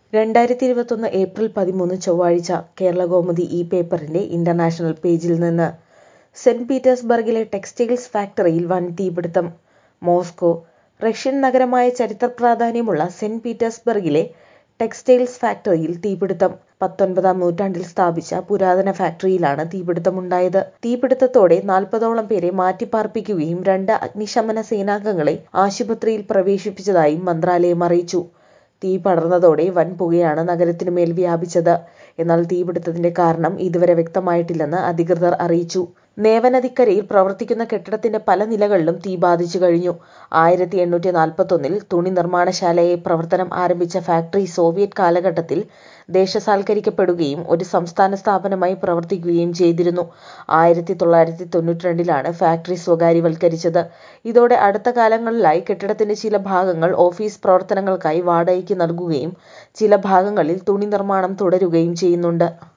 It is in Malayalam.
രണ്ടായിരത്തി ഇരുപത്തൊന്ന് ഏപ്രിൽ പതിമൂന്ന് ചൊവ്വാഴ്ച കേരളകൗമുദി ഈ പേപ്പറിന്റെ ഇന്റർനാഷണൽ പേജിൽ നിന്ന് സെന്റ് പീറ്റേഴ്സ്ബർഗിലെ ടെക്സ്റ്റൈൽസ് ഫാക്ടറിയിൽ വൻ തീപിടുത്തം മോസ്കോ റഷ്യൻ നഗരമായ ചരിത്രപ്രാധാന്യമുള്ള സെന്റ് പീറ്റേഴ്സ്ബർഗിലെ ടെക്സ്റ്റൈൽസ് ഫാക്ടറിയിൽ തീപിടുത്തം പത്തൊൻപതാം നൂറ്റാണ്ടിൽ സ്ഥാപിച്ച പുരാതന ഫാക്ടറിയിലാണ് തീപിടുത്തമുണ്ടായത് തീപിടുത്തത്തോടെ നാൽപ്പതോളം പേരെ മാറ്റിപ്പാർപ്പിക്കുകയും രണ്ട് അഗ്നിശമന സേനാംഗങ്ങളെ ആശുപത്രിയിൽ പ്രവേശിപ്പിച്ചതായും മന്ത്രാലയം അറിയിച്ചു തീ പടർന്നതോടെ വൻ പുകയാണ് നഗരത്തിനുമേൽ വ്യാപിച്ചത് എന്നാൽ തീപിടുത്തത്തിന്റെ കാരണം ഇതുവരെ വ്യക്തമായിട്ടില്ലെന്ന് അധികൃതർ അറിയിച്ചു നേവനദിക്കരയിൽ പ്രവർത്തിക്കുന്ന കെട്ടിടത്തിന്റെ പല നിലകളിലും തീ ബാധിച്ചു കഴിഞ്ഞു ആയിരത്തി എണ്ണൂറ്റി നാൽപ്പത്തൊന്നിൽ തുണി നിർമ്മാണശാലയായി പ്രവർത്തനം ആരംഭിച്ച ഫാക്ടറി സോവിയറ്റ് കാലഘട്ടത്തിൽ ദേശസാൽക്കരിക്കപ്പെടുകയും ഒരു സംസ്ഥാന സ്ഥാപനമായി പ്രവർത്തിക്കുകയും ചെയ്തിരുന്നു ആയിരത്തി തൊള്ളായിരത്തി തൊണ്ണൂറ്റിരണ്ടിലാണ് ഫാക്ടറി സ്വകാര്യവൽക്കരിച്ചത് ഇതോടെ അടുത്ത കാലങ്ങളിലായി കെട്ടിടത്തിന്റെ ചില ഭാഗങ്ങൾ ഓഫീസ് പ്രവർത്തനങ്ങൾക്കായി വാടകയ്ക്ക് നൽകുകയും ചില ഭാഗങ്ങളിൽ തുണി നിർമ്മാണം തുടരുകയും ചെയ്യുന്നുണ്ട്